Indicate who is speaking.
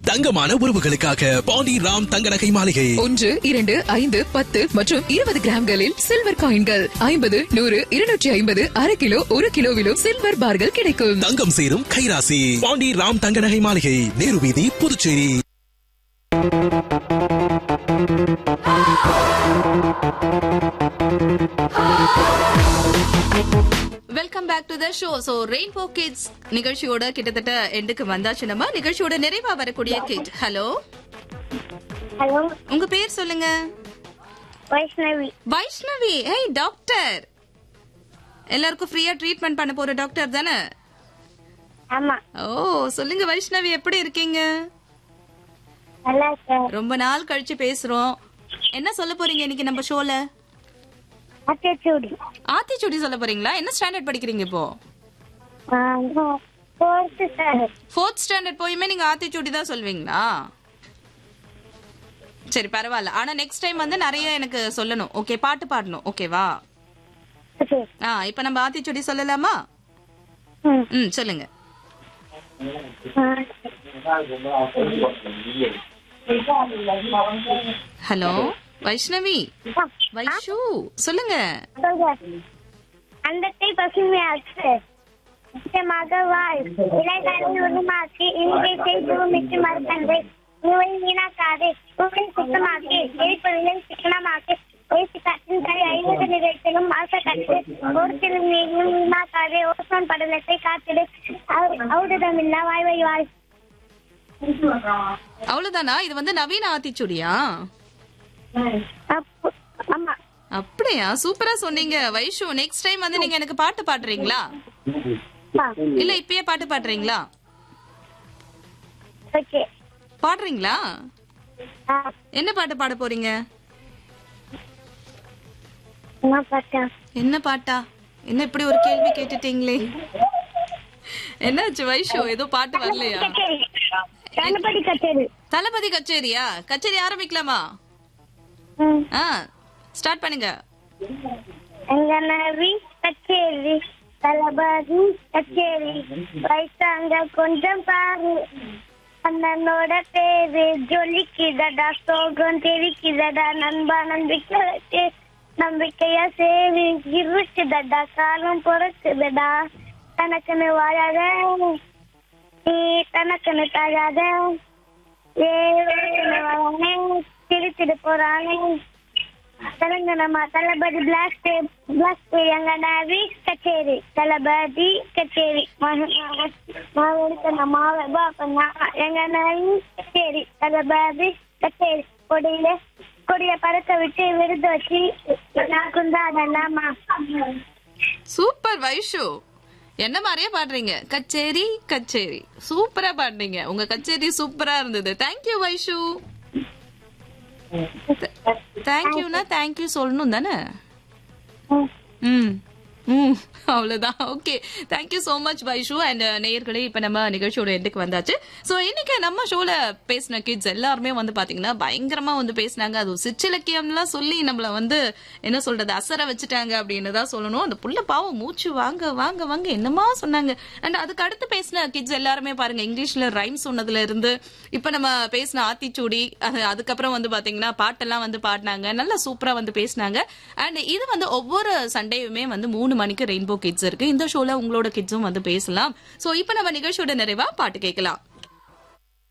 Speaker 1: தங்கமான உறவுகளுக்காக பாண்டி ராம் தங்க நகை மாளிகை
Speaker 2: ஒன்று இரண்டு ஐந்து பத்து மற்றும் இருபது கிராம்களில் சில்வர் காயின்கள் ஐம்பது நூறு இருநூற்றி ஐம்பது அரை கிலோ ஒரு கிலோவிலும் சில்வர் பார்கள் கிடைக்கும்
Speaker 1: தங்கம் சேரும் கைராசி பாண்டி ராம் தங்க நகை மாளிகை நேரு வீதி Puducherry
Speaker 3: welcome back to the show so Rainbow kids நிகழ்ச்சியோட கிட்டத்தட்ட எண்டுக்கு வந்தாச்சு நம்ம நிகழ்ச்சியோட நிறைவா வரக்கூடிய கிட் ஹலோ
Speaker 4: ஹலோ
Speaker 3: உங்க பேர் சொல்லுங்க
Speaker 4: வைஷ்ணவி
Speaker 3: வைஷ்ணவி ஏய் டாக்டர் எல்லாருக்கும் ஃப்ரீயா ட்ரீட்மெண்ட் பண்ண போற டாக்டர் தானே
Speaker 4: ஆமா
Speaker 3: ஓ சொல்லுங்க வைஷ்ணவி எப்படி இருக்கீங்க
Speaker 4: நல்லா இருக்கேன்
Speaker 3: ரொம்ப நாள் கழிச்சு பேசுறோம் என்ன சொல்ல போறீங்க இன்னைக்கு நம்ம ஷோல
Speaker 4: அத்தியச்சூடி
Speaker 3: ஆத்திச்சூடி சொல்ல போறீங்களா என்ன ஸ்டாண்டர்ட் படிக்கிறீங்க இப்போ
Speaker 4: ஃபோர்த்து ஸ்டாண்டர்ட்
Speaker 3: ஃபோர்த் ஸ்டாண்டர்ட் போயுமே நீங்க ஆத்திச்சூடி தான் சொல்வீங்களா சரி பரவாயில்ல ஆனா நெக்ஸ்ட் டைம் வந்து நிறைய எனக்கு சொல்லணும் ஓகே பாட்டு பாடணும் ஓகேவா
Speaker 4: ஓகே
Speaker 3: ஆ இப்போ நம்ம ஆத்திச்சூடி சொல்லலாமா
Speaker 4: ம்
Speaker 3: ம் சொல்லுங்க ஹலோ வைஷ்ணவி வைஷு சொல்லுங்க
Speaker 4: அந்தத்தை பசுமையாக்கு நிச்சயமாக வாழ் இலைகளில் உருமாக்கி இங்கே பூமிக்கு மறுத்தந்தை உங்களை வீணாக்காதே உங்களை சுத்தமாக்கி எரிப்பொருளை சிக்கனமாக்கி பேசி காற்றின் கை ஐநூறு நிகழ்ச்சிகளும் மாச கட்டு ஒரு சில நீங்களும் வீணாக்காதே ஓசோன் படலத்தை காத்திடு ஔடதமில்லா வாய்வை வாழ்
Speaker 3: அவ்வளவுதானா இது வந்து நவீன ஆத்திச்சூடியா
Speaker 4: அப்பு- ஆமா
Speaker 3: அப்படியா சூப்பரா சொன்னீங்க வைஷு நெக்ஸ்ட் டைம் வந்து நீங்க எனக்கு பாட்டு பாடுறீங்களா
Speaker 4: ஆ,
Speaker 3: இல்ல இப்பயே பாட்டு பாடுறீங்களா
Speaker 4: ஓகே
Speaker 3: பாடுறீங்களா
Speaker 4: ஆ,
Speaker 3: என்ன பாட்டு பாட போறீங்க
Speaker 4: என்ன பார்த்தா
Speaker 3: என்ன பாட்டா என்ன இப்படி ஒரு கேள்வி கேட்டுட்டீங்களே என்னாச்சு வைஷு ஏதோ பாட்டு வரலையா
Speaker 4: கச்சேரி கணபதி கச்சேரி
Speaker 3: தளபதி கச்சேரியா கச்சேரி ஆரம்பிக்கலாமா
Speaker 4: ம்.
Speaker 3: ஆ ஸ்டார்ட் பண்ணுங்க
Speaker 4: எங்க நவி கச்சேரி தளபதி கச்சேரி வயசாங்க கொஞ்சம் பாரு அண்ணனோட பேரு ஜொலிக்குதடா சோகம் தெரிக்குதடா நண்பா நம்பிக்கை வச்சு நம்பிக்கையா சேரு இருக்குதடா காலம் பிறக்குதடா தனக்குன்னு வாழாத நீ தனக்குன்னு தாழாத ஏ வாழானே திருத்திட்டு போறானே తెలంగాణ తలబడి బ్లాక్ బ్లాక్ తెలంగాణవి కచేరి తలబడి కచేరి எங்கனாவி கச்சேரி தளபதி கச்சேரி கொடியில கொடிய பறக்க விட்டு விருது வச்சு நான் குந்தாடலாமா
Speaker 3: சூப்பர் வைஷு என்ன மாதிரியே பாடுறீங்க கச்சேரி கச்சேரி சூப்பரா பாடுறீங்க உங்க கச்சேரி சூப்பரா இருந்தது தேங்க்யூ வைஷு தேங்க்யூனா தேங்க்யூ சொல்லணும் தானே ம் ம் அவ்வளவுதான் okay thank you so much Vaishu and நேயர்களே இப்ப நம்ம நிகழ்ச்சியோட எண்டுக்கு வந்தாச்சு சோ இன்னைக்கு நம்ம ஷோல பேசின கிட்ஸ் எல்லாருமே வந்து பாத்தீங்கன்னா பயங்கரமா வந்து பேசினாங்க அது சிற்றிலக்கியம்லாம் சொல்லி நம்மள வந்து என்ன சொல்றது அசர வச்சுட்டாங்க அப்படின்னு தான் சொல்லணும் அந்த புள்ள பாவம் மூச்சு வாங்க வாங்க வாங்க என்னமா சொன்னாங்க அண்ட் அதுக்கு அடுத்து பேசின கிட்ஸ் எல்லாருமே பாருங்க இங்கிலீஷ்ல ரைம் சொன்னதுல இருந்து இப்ப நம்ம பேசின ஆத்திச்சூடி அது அதுக்கப்புறம் வந்து பாத்தீங்கன்னா பாட்டெல்லாம் வந்து பாடினாங்க நல்லா சூப்பரா வந்து பேசினாங்க அண்ட் இது வந்து ஒவ்வொரு சண்டேயுமே வந்து மூணு மணிக்கு ரெயின்போ கிட்ஸ் இருக்கு இந்த ஷோல உங்களோட கிட்ஸும் வந்து பேசலாம் சோ இப்போ நம்ம நிகழ்ச்சியோட நிறைவா பாட்டு கேட்கலாம்